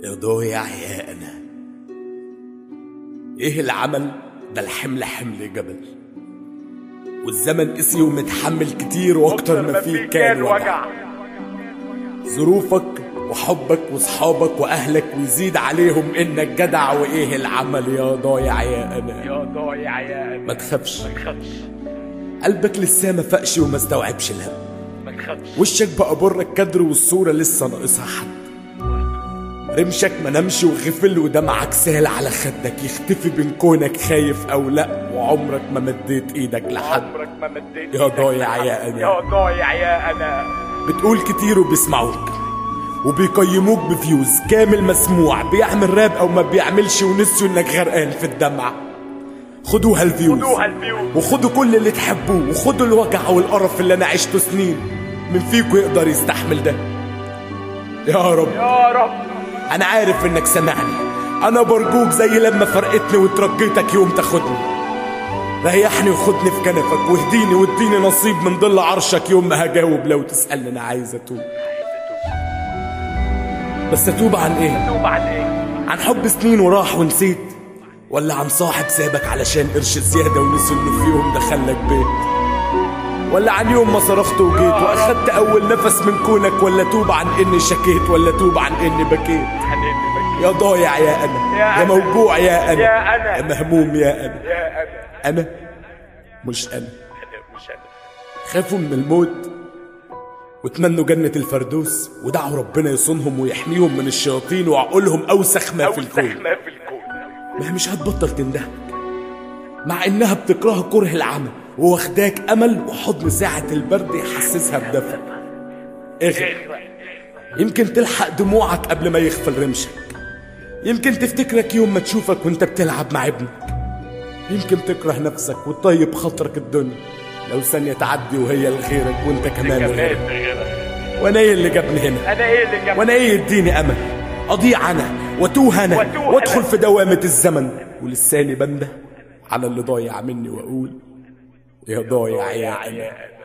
يا ضايع يا انا ايه العمل ده الحمل حمل جبل والزمن قسي ومتحمل كتير واكتر ما فيه كان وجع ظروفك وحبك وصحابك واهلك ويزيد عليهم انك جدع وايه العمل يا ضايع يا انا يا ضايع يا ما تخافش ما تخافش قلبك لسه ما فاقش وما استوعبش الهم ما تخافش وشك بقى بره الكدر والصورة لسه ناقصها حد رمشك ما نمش وغفل ودمعك سال على خدك يختفي بين كونك خايف او لا وعمرك ما مديت ايدك لحد عمرك ما مديت يا إيدك ضايع لحد. يا أنا. يا ضايع يا انا بتقول كتير وبيسمعوك وبيقيموك بفيوز كامل مسموع بيعمل راب او ما بيعملش ونسيوا انك غرقان في الدمع خدوها الفيوز خدوها الفيوز وخدوا كل اللي تحبوه وخدوا الوجع والقرف اللي انا عشته سنين من فيكوا يقدر يستحمل ده يا رب يا رب انا عارف انك سامعني انا برجوك زي لما فرقتني وترجيتك يوم تاخدني ريحني وخدني في كنفك واهديني واديني نصيب من ظل عرشك يوم ما هجاوب لو تسألني انا عايز اتوب بس اتوب عن ايه توب عن ايه عن حب سنين وراح ونسيت ولا عن صاحب سابك علشان قرش زيادة ونسي انه في يوم دخلك بيت ولا عن يوم ما صرخت وجيت واخدت اول نفس من كونك ولا توب عن اني شكيت ولا توب عن اني بكيت حنين بك يا ضايع يا انا يا يا أنا. موجوع يا انا يا أنا. يا مهموم يا انا يا انا انا مش انا انا مش انا خافوا من الموت وتمنوا جنة الفردوس ودعوا ربنا يصونهم ويحميهم من الشياطين وعقولهم أوسخ ما في اوسخ الكون ما في الكون ما هي مش هتبطل تندهك مع إنها بتكره كره العمى وواخداك أمل وحضن ساعة البرد يحسسها بدفى اغرق يمكن تلحق دموعك قبل ما يغفل رمشك يمكن تفتكرك يوم ما تشوفك وانت بتلعب مع ابنك يمكن تكره نفسك وتطيب خاطرك الدنيا لو ثانية تعدي وهي لغيرك وانت كمان لغيرك كمان غيرك وانا ايه اللي جابني هنا انا ايه اللي جنبي وانا ايه يديني امل اضيع انا واتوه انا وأتوه وادخل أنا. في دوامة الزمن ولساني بنده على اللي ضايع مني واقول يا ضايع يا انا يا انا